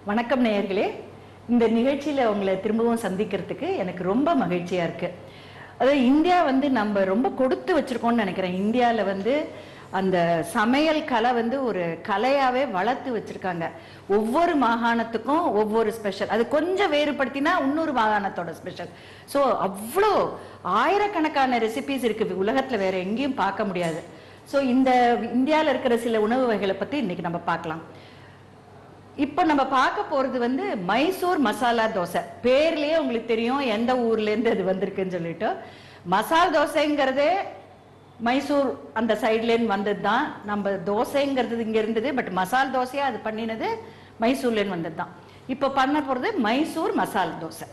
வணக்கம் நேயர்களே இந்த நிகழ்ச்சியில உங்களை திரும்பவும் சந்திக்கிறதுக்கு எனக்கு ரொம்ப மகிழ்ச்சியா இருக்கு அதாவது இந்தியா வந்து நம்ம ரொம்ப கொடுத்து வச்சிருக்கோம்னு நினைக்கிறேன் இந்தியால வந்து அந்த சமையல் கலை வந்து ஒரு கலையாவே வளர்த்து வச்சிருக்காங்க ஒவ்வொரு மாகாணத்துக்கும் ஒவ்வொரு ஸ்பெஷல் அது கொஞ்சம் வேறுபடுத்தினா இன்னொரு மாகாணத்தோட ஸ்பெஷல் ஸோ அவ்வளோ ஆயிரக்கணக்கான ரெசிபிஸ் இருக்கு உலகத்துல வேற எங்கேயும் பார்க்க முடியாது ஸோ இந்த இந்தியாவில் இருக்கிற சில உணவு வகைகளை பத்தி இன்னைக்கு நம்ம பார்க்கலாம் இப்போ நம்ம பார்க்க போறது வந்து மைசூர் மசாலா தோசை பேர்லயே உங்களுக்கு தெரியும் எந்த ஊர்ல இருந்து அது வந்திருக்குன்னு சொல்லிட்டு மசால் தோசைங்கிறதே மைசூர் அந்த சைட்ல இருந்து வந்தது தான் நம்ம தோசைங்கிறது இங்க இருந்தது பட் மசால் தோசையா அது பண்ணினது மைசூர்ல இருந்து வந்தது தான் இப்போ பண்ண போறது மைசூர் மசால் தோசை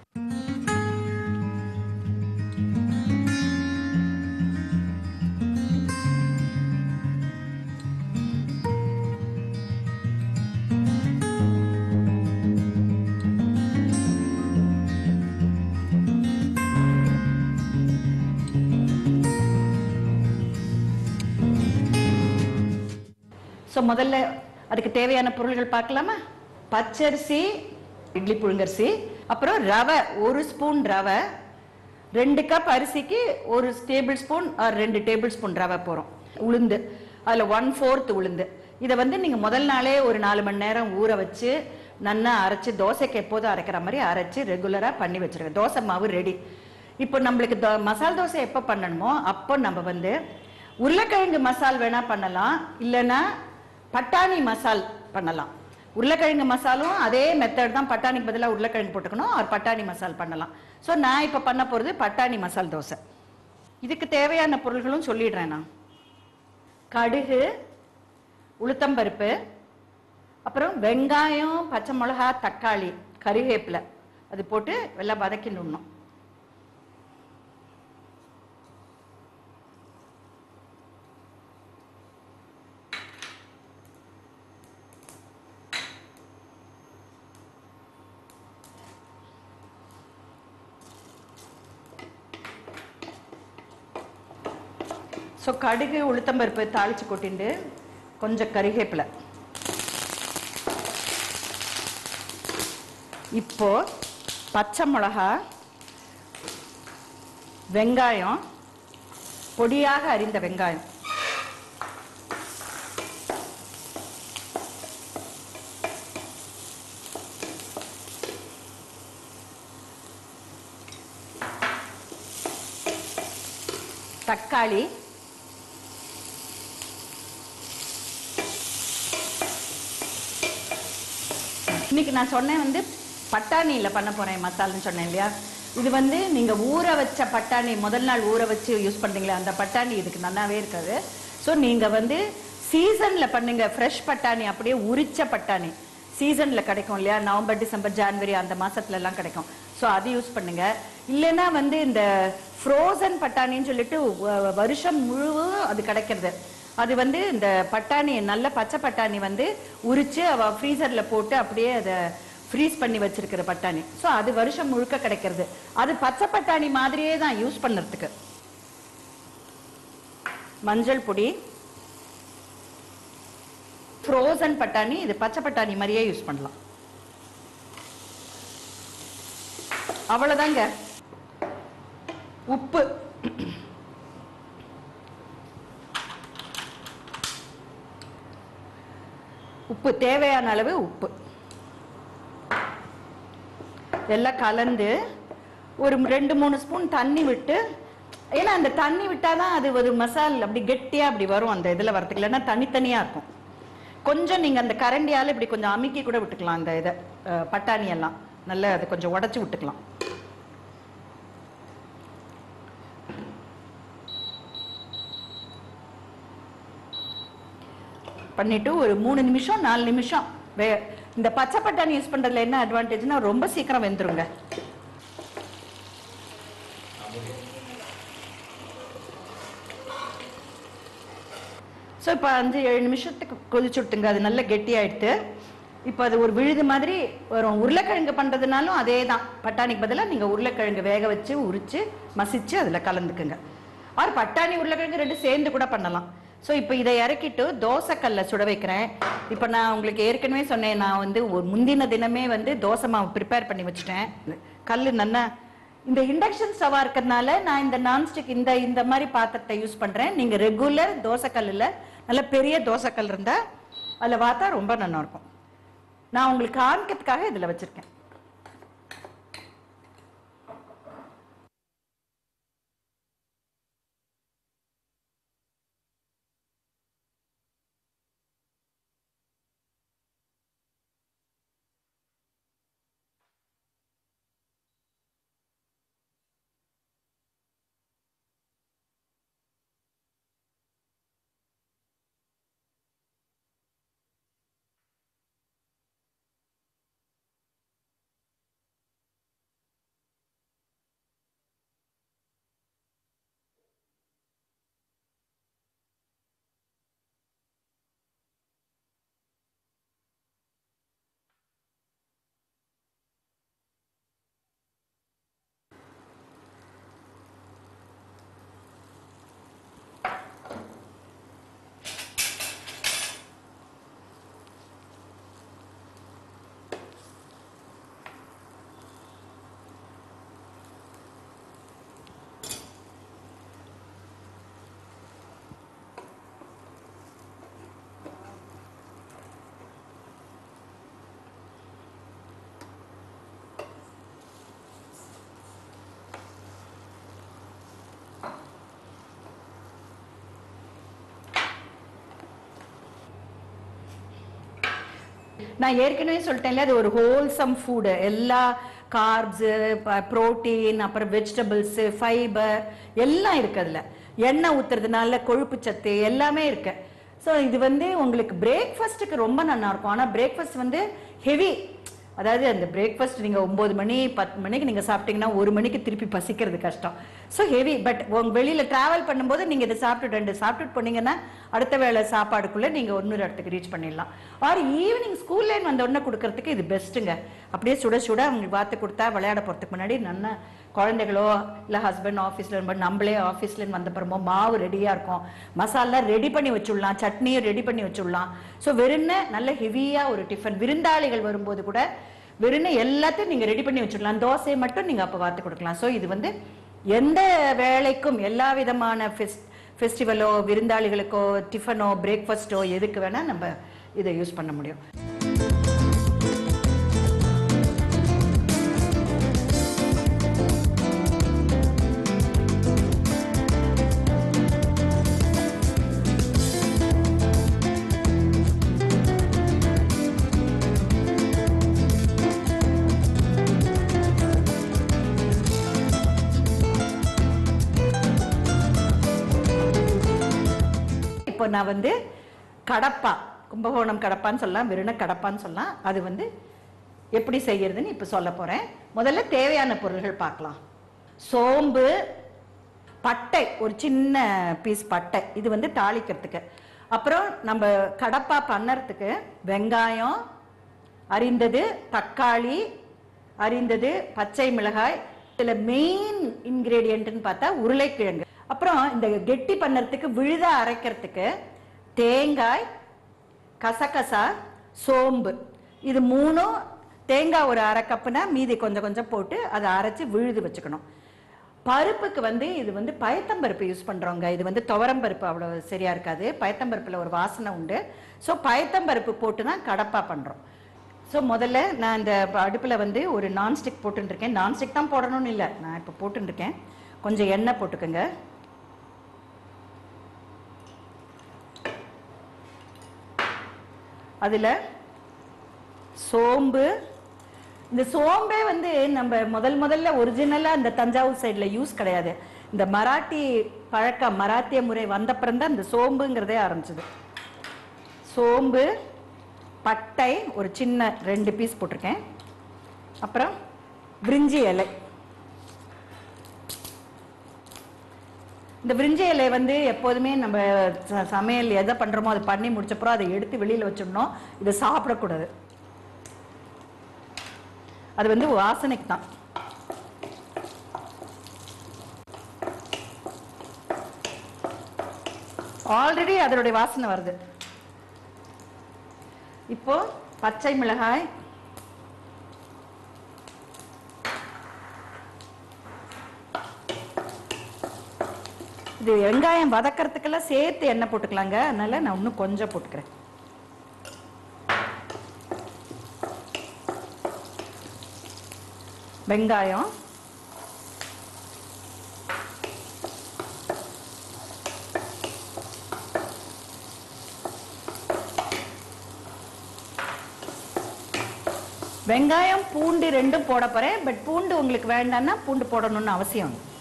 ஸோ முதல்ல அதுக்கு தேவையான பொருள்கள் பார்க்கலாமா பச்சரிசி இட்லி புழுங்கரிசி அப்புறம் ரவை ஒரு ஸ்பூன் ரவை ரெண்டு கப் அரிசிக்கு ஒரு டேபிள் ஸ்பூன் ரெண்டு டேபிள் ஸ்பூன் ரவை போகிறோம் உளுந்து அதில் ஒன் ஃபோர்த் உளுந்து இதை வந்து நீங்கள் முதல் நாளே ஒரு நாலு மணி நேரம் ஊற வச்சு நல்லா அரைச்சு தோசைக்கு எப்போதும் அரைக்கிற மாதிரி அரைச்சு ரெகுலராக பண்ணி வச்சிருக்கேன் தோசை மாவு ரெடி இப்போ நம்மளுக்கு தோ- மசால் தோசை எப்போ பண்ணணுமோ அப்போ நம்ம வந்து உருளைக்கிழங்கு மசால் வேணா பண்ணலாம் இல்லைன்னா பட்டாணி மசால் பண்ணலாம் உருளைக்கிழங்கு மசாலும் அதே மெத்தட் தான் பட்டாணிக்கு பதிலாக உருளைக்கிழங்கு போட்டுக்கணும் ஒரு பட்டாணி மசால் பண்ணலாம் ஸோ நான் இப்போ பண்ண போகிறது பட்டாணி மசால் தோசை இதுக்கு தேவையான பொருள்களும் சொல்லிடுறேன் நான் கடுகு உளுத்தம்பருப்பு அப்புறம் வெங்காயம் பச்சை மிளகா தக்காளி கறிவேப்பிலை அது போட்டு எல்லாம் வதக்கிடணும் ஸோ கடுகு உளுத்தம்பருப்பு தாளிச்சு கொட்டிண்டு கொஞ்சம் கறிவேப்பிலை இப்போ பச்சை மிளகா வெங்காயம் பொடியாக அரிந்த வெங்காயம் தக்காளி இன்னைக்கு நான் சொன்னேன் வந்து பட்டாணியில பண்ண போறேன் மசால்னு சொன்னேன் இல்லையா இது வந்து நீங்க ஊற வச்ச பட்டாணி முதல் நாள் ஊற வச்சு யூஸ் பண்றீங்களா அந்த பட்டாணி இதுக்கு நல்லாவே இருக்காது ஸோ நீங்க வந்து சீசன்ல பண்ணுங்க ஃப்ரெஷ் பட்டாணி அப்படியே உரிச்ச பட்டாணி சீசன்ல கிடைக்கும் இல்லையா நவம்பர் டிசம்பர் ஜான்வரி அந்த மாசத்துல எல்லாம் கிடைக்கும் ஸோ அது யூஸ் பண்ணுங்க இல்லைன்னா வந்து இந்த ஃப்ரோசன் பட்டாணின்னு சொல்லிட்டு வ- வருஷம் முழுவதும் அது கிடைக்கிறது அது வந்து இந்த பட்டாணி நல்ல பச்சை பட்டாணி வந்து உரிச்சு அவ ஃப்ரீசர்ல போட்டு அப்படியே அதை ஃப்ரீஸ் பண்ணி வச்சிருக்கிற பட்டாணி ஸோ அது வருஷம் முழுக்க கிடைக்கிறது அது பச்சை பட்டாணி மாதிரியே தான் யூஸ் பண்ணுறதுக்கு மஞ்சள் பொடி ஃப்ரோசன் பட்டாணி இது பச்சை பட்டாணி மாதிரியே யூஸ் பண்ணலாம் அவ்வளவுதாங்க உப்பு உப்பு தேவையான அளவு உப்பு எல்லாம் கலந்து ஒரு ரெண்டு மூணு ஸ்பூன் தண்ணி விட்டு ஏன்னா அந்த தண்ணி விட்டாதான் அது ஒரு மசால் அப்படி கெட்டியா அப்படி வரும் அந்த இதுல வரதுக்கு இல்லைன்னா தனித்தனியா இருக்கும் கொஞ்சம் நீங்க அந்த கரண்டியால இப்படி கொஞ்சம் அமுக்கி கூட விட்டுக்கலாம் அந்த இதை அஹ், பட்டாணி எல்லாம் நல்லா அதை கொஞ்சம் உடைச்சு விட்டுக்கலாம் பண்ணிட்டு ஒரு மூணு நிமிஷம் நாலு நிமிஷம் வே இந்த பச்சை பட்டாணி யூஸ் பண்றதுல என்ன அட்வான்டேஜ்னா ரொம்ப சீக்கிரம் வெந்துருங்க ஸோ இப்போ அஞ்சு ஏழு நிமிஷத்துக்கு கொதிச்சு விட்டுங்க அது நல்ல கெட்டியாயிடுத்து இப்போ அது ஒரு விழுது மாதிரி வரும் உருளைக்கிழங்கு பண்றதுனாலும் அதே தான் பட்டாணிக்கு பதிலாக நீங்கள் உருளைக்கிழங்கு வேக வச்சு உரிச்சு மசிச்சு அதில் கலந்துக்குங்க ஆர் பட்டாணி உருளைக்கிழங்கு ரெண்டு சேர்ந்து கூட பண்ணலாம் ஸோ இப்போ இதை இறக்கிட்டு தோசைக்கல்ல சுட வைக்கிறேன் இப்போ நான் உங்களுக்கு ஏற்கனவே சொன்னேன் நான் வந்து ஒரு முந்தின தினமே வந்து தோசை மாவு ப்ரிப்பேர் பண்ணி வச்சுட்டேன் கல் நல்லா இந்த இண்டக்ஷன் ஸ்டவா இருக்கிறதுனால நான் இந்த நான்ஸ்டிக் இந்த இந்த மாதிரி பாத்திரத்தை யூஸ் பண்றேன் நீங்க ரெகுலர் தோசைக்கல்லில் நல்ல பெரிய தோசைக்கல் இருந்தா அதில் பார்த்தா ரொம்ப நல்லா இருக்கும் நான் உங்களுக்கு காமிக்கிறதுக்காக இதில் வச்சிருக்கேன் நான் ஏற்கனவே சொல்லிட்டேன்ல அது ஒரு ஹோல்சம் ஃபுட்டு எல்லா கார்ப்ஸு புரோட்டீன் அப்புறம் வெஜிடபிள்ஸு ஃபைபர் எல்லாம் இருக்கு அதுல எண்ணெய் ஊத்துறதுனால கொழுப்பு சத்து எல்லாமே இருக்கு ஸோ இது வந்து உங்களுக்கு பிரேக்ஃபாஸ்ட்டுக்கு ரொம்ப நல்லா இருக்கும் ஆனால் பிரேக்ஃபாஸ்ட் வந்து ஹெவி அதாவது அந்த பிரேக்ஃபாஸ்ட் நீங்கள் ஒம்பது மணி பத்து மணிக்கு நீங்கள் சாப்பிட்டீங்கன்னா ஒரு மணிக்கு திருப்பி பசிக்கிறது கஷ்டம் ஸோ ஹெவி பட் உங்க வெளியில் ட்ராவல் பண்ணும்போது நீங்கள் இதை சாப்பிட்டு ரெண்டு சாப்பிட்டுட்டு போனீங்கன்னா அடுத்த வேளை சாப்பாடுக்குள்ளே நீங்கள் இன்னொரு இடத்துக்கு ரீச் பண்ணிடலாம் ஆர் ஈவினிங் ஸ்கூல்லேருந்து வந்த உடனே கொடுக்கறதுக்கு இது பெஸ்ட்டுங்க அப்படியே சுட சுட அவங்களுக்கு பார்த்து கொடுத்தா விளையாட போகிறதுக்கு முன்னாடி நல்லா குழந்தைகளோ இல்லை ஹஸ்பண்ட் ஆஃபீஸில் இருக்கும்போது நம்மளே ஆஃபீஸ்லேருந்து வந்த பிறமோ மாவு ரெடியாக இருக்கும் மசாலா ரெடி பண்ணி வச்சுடலாம் சட்னியும் ரெடி பண்ணி வச்சுடலாம் ஸோ வெறும்னு நல்ல ஹெவியாக ஒரு டிஃபன் விருந்தாளிகள் வரும்போது கூட வெறும்னு எல்லாத்தையும் நீங்கள் ரெடி பண்ணி வச்சுடலாம் தோசையை மட்டும் நீங்கள் அப்போ பார்த்து கொடுக்கலாம் ஸோ இது வந்து எந்த வேலைக்கும் எல்லா விதமான ஃபெஸ் ஃபெஸ்டிவலோ விருந்தாளிகளுக்கோ டிஃபனோ பிரேக்ஃபாஸ்ட்டோ எதுக்கு வேணால் நம்ம இதை யூஸ் பண்ண முடியும் இப்போ நான் வந்து கடப்பா கும்பகோணம் கடப்பான்னு சொல்லலாம் வெறும் கடப்பான்னு சொல்லலாம் அது வந்து எப்படி செய்யறதுன்னு இப்போ சொல்ல போறேன் முதல்ல தேவையான பொருள்கள் பார்க்கலாம் சோம்பு பட்டை ஒரு சின்ன பீஸ் பட்டை இது வந்து தாளிக்கிறதுக்கு அப்புறம் நம்ம கடப்பா பண்ணறதுக்கு வெங்காயம் அரிந்தது தக்காளி அரிந்தது பச்சை மிளகாய் இதுல மெயின் இன்கிரீடியன்ட்னு பார்த்தா உருளைக்கிழங்கு அப்புறம் இந்த கெட்டி பண்ணறதுக்கு விழுத அரைக்கிறதுக்கு தேங்காய் கசகசா சோம்பு இது மூணும் தேங்காய் ஒரு அரை கப்புனா மீதி கொஞ்சம் கொஞ்சம் போட்டு அதை அரைச்சு விழுது வச்சுக்கணும் பருப்புக்கு வந்து இது வந்து பயத்தம்பருப்பு யூஸ் பண்றோங்க இது வந்து துவரம்பருப்பு அவ்வளோ சரியா இருக்காது பயத்தம்பருப்புல ஒரு வாசனை உண்டு ஸோ பயத்தம்பருப்பு போட்டு தான் கடப்பா பண்றோம் ஸோ முதல்ல நான் இந்த அடுப்பில் வந்து ஒரு நான்ஸ்டிக் போட்டுருக்கேன் நான்ஸ்டிக் தான் போடணும்னு இல்லை நான் இப்போ போட்டுருக்கேன் கொஞ்சம் எண்ணெய் போட்டுக்கோங்க அதில் சோம்பு இந்த சோம்பே வந்து நம்ம முதல் முதல்ல ஒரிஜினலாக இந்த தஞ்சாவூர் சைடில் யூஸ் கிடையாது இந்த மராட்டி பழக்கம் மராத்திய முறை வந்தப்புறம் தான் இந்த சோம்புங்கிறதே ஆரம்பிச்சது சோம்பு பட்டை ஒரு சின்ன ரெண்டு பீஸ் போட்டிருக்கேன் அப்புறம் விரிஞ்சி இலை இந்த விரிஞ்ச இலை வந்து எப்போதுமே நம்ம ச- சமையல் எதை பண்றோமோ அதை பண்ணி முடிச்சப்பறம் அதை எடுத்து வெளியில வச்சிடணும் இதை சாப்பிடக்கூடாது அது வந்து வாசனைக்கு தான் ஆல்ரெடி அதனுடைய வாசனை வருது இப்போ பச்சை மிளகாய் இது வெங்காயம் வதக்கறதுக்கெல்லாம் சேர்த்து எண்ணெய் போட்டுக்கலாங்க அதனால நான் இன்னும் கொஞ்சம் போட்டுக்கிறேன் வெங்காயம் வெங்காயம் பூண்டு ரெண்டும் போட போறேன் பட் பூண்டு உங்களுக்கு வேண்டாம்னா பூண்டு போடணும்னு அவசியம் இல்லை.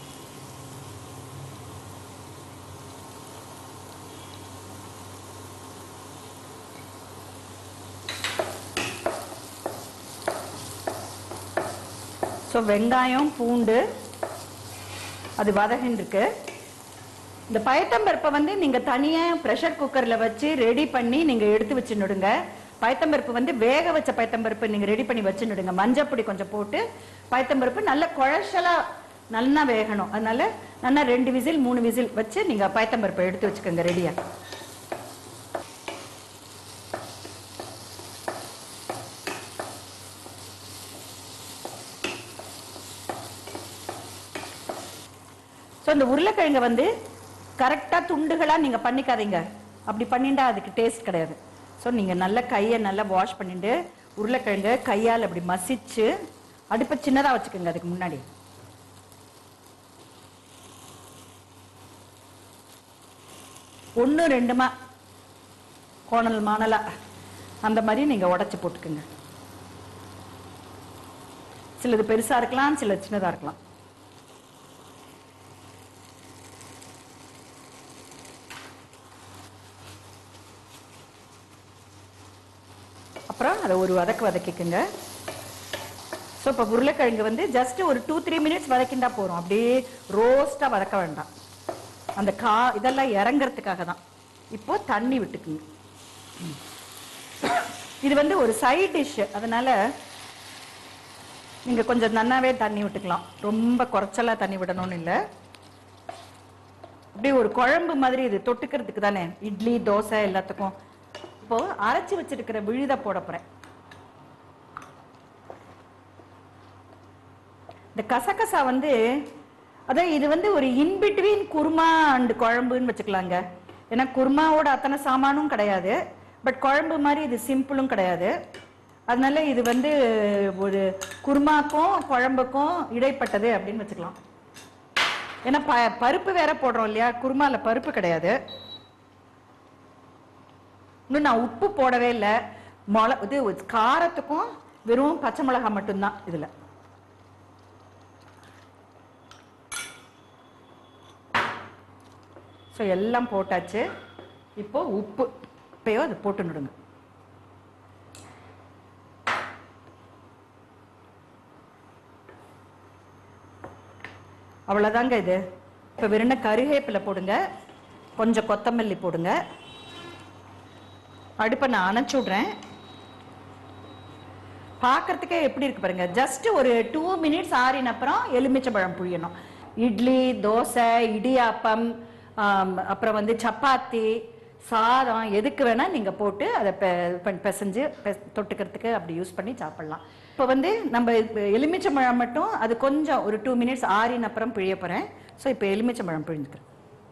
ஸோ வெங்காயம் பூண்டு அது வதகின்னு இருக்கு இந்த பயத்தம்பருப்பை வந்து நீங்க தனியா ப்ரெஷர் குக்கர்ல வச்சு ரெடி பண்ணி நீங்க எடுத்து வச்சுடுங்க பயத்தம்பருப்பு வந்து வேக வச்ச பயத்தம்பருப்பு நீங்க ரெடி பண்ணி வச்சுடுங்க மஞ்சப்பொடி கொஞ்சம் போட்டு பயத்தம்பருப்பு நல்ல குழச்சலா நல்லா வேகணும் அதனால நல்லா ரெண்டு விசில் மூணு விசில் வச்சு நீங்க பயத்தம்பருப்பை எடுத்து வச்சுக்கோங்க ரெடியா ஸோ இந்த உருளைக்கிழங்கை வந்து கரெக்டாக துண்டுகளாக நீங்கள் பண்ணிக்காதீங்க அப்படி பண்ணிட்டா அதுக்கு டேஸ்ட் கிடையாது ஸோ நீங்கள் நல்ல கையை நல்லா வாஷ் பண்ணிட்டு உருளைக்கிழங்கை கையால் அப்படி மசிச்சு அடுப்பை சின்னதாக வச்சுக்கோங்க அதுக்கு முன்னாடி ஒன்று ரெண்டுமா கோணல் மானலா அந்த மாதிரி நீங்கள் உடச்சி போட்டுக்குங்க சிலது பெருசாக இருக்கலாம் சிலது சின்னதாக இருக்கலாம் அப்புறம் அதை ஒரு வதக்கு வதக்கிக்குங்க ஸோ இப்போ உருளைக்கிழங்கு வந்து ஜஸ்ட் ஒரு டூ த்ரீ மினிட்ஸ் வதக்கிண்டா போகிறோம் அப்படியே ரோஸ்ட்டாக வதக்க வேண்டாம் அந்த கா இதெல்லாம் இறங்குறதுக்காக தான் இப்போ தண்ணி விட்டுக்குங்க ம். இது வந்து ஒரு சைட் டிஷ் அதனால நீங்கள் கொஞ்சம் நன்னாவே தண்ணி விட்டுக்கலாம் ரொம்ப குறைச்சலா தண்ணி விடணும்னு இல்லை அப்படியே ஒரு குழம்பு மாதிரி இது தொட்டுக்கிறதுக்கு தானே இட்லி தோசை எல்லாத்துக்கும் இப்போ அரைச்சு வச்சிருக்கிற விழுத போட போறேன் இந்த கசகசா வந்து அதான் இது வந்து ஒரு இன்பிட்வீன் குருமா அண்ட் குழம்புன்னு வச்சுக்கலாங்க ஏன்னா குருமாவோட அத்தனை சாமானும் கிடையாது பட் குழம்பு மாதிரி இது சிம்பிளும் கிடையாது அதனால இது வந்து ஒரு குருமாக்கும் குழம்புக்கும் இடைப்பட்டது அப்படின்னு வச்சுக்கலாம் ஏன்னா ப பருப்பு வேற போடுறோம் இல்லையா குருமால பருப்பு கிடையாது இன்னும் நான் உப்பு போடவே இல்லை மொள இது காரத்துக்கும் வெறும் பச்சை மிளகாய் மட்டும்தான் இதுல ஸோ எல்லாம் போட்டாச்சு இப்போ உப்பு இப்பயோ அது போட்டு நடுங்க அவ்வளோதாங்க இது இப்போ வெறும் கருவேப்பிலை போடுங்க கொஞ்சம் கொத்தமல்லி போடுங்க அடுப்பை நான் அணைச்சு விட்றேன் பார்க்கறதுக்கே எப்படி இருக்கு பாருங்க ஜஸ்ட் ஒரு டூ மினிட்ஸ் ஆறின அப்புறம் எலுமிச்சம்பழம் புழியணும் இட்லி தோசை இடியாப்பம் ஆம், அப்புறம் வந்து சப்பாத்தி சாதம் எதுக்கு வேணா நீங்க போட்டு அதை பெ- பெ- பிசைஞ்சு பெ- தொட்டுக்கிறதுக்கு அப்படி யூஸ் பண்ணி சாப்பிடலாம் இப்போ வந்து நம்ம இப்ப எலுமிச்சம்பழம் மட்டும் அது கொஞ்சம் ஒரு டூ மினிட்ஸ் ஆறின அப்புறம் பிழிய போறேன் ஸோ இப்போ எலுமிச்சம்பழம் பிழிஞ்சுக்கிறேன்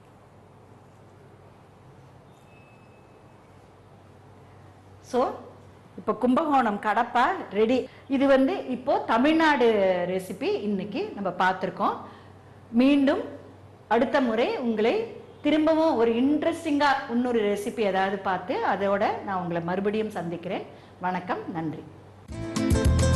ஸோ இப்போ கும்பகோணம் கடப்பா ரெடி இது வந்து இப்போ தமிழ்நாடு ரெசிபி இன்னைக்கு நம்ம பார்த்துருக்கோம் மீண்டும் அடுத்த முறை உங்களை திரும்பவும் ஒரு இன்ட்ரெஸ்டிங்கா இன்னொரு ரெசிபி ஏதாவது பார்த்து அதோட நான் உங்களை மறுபடியும் சந்திக்கிறேன் வணக்கம் நன்றி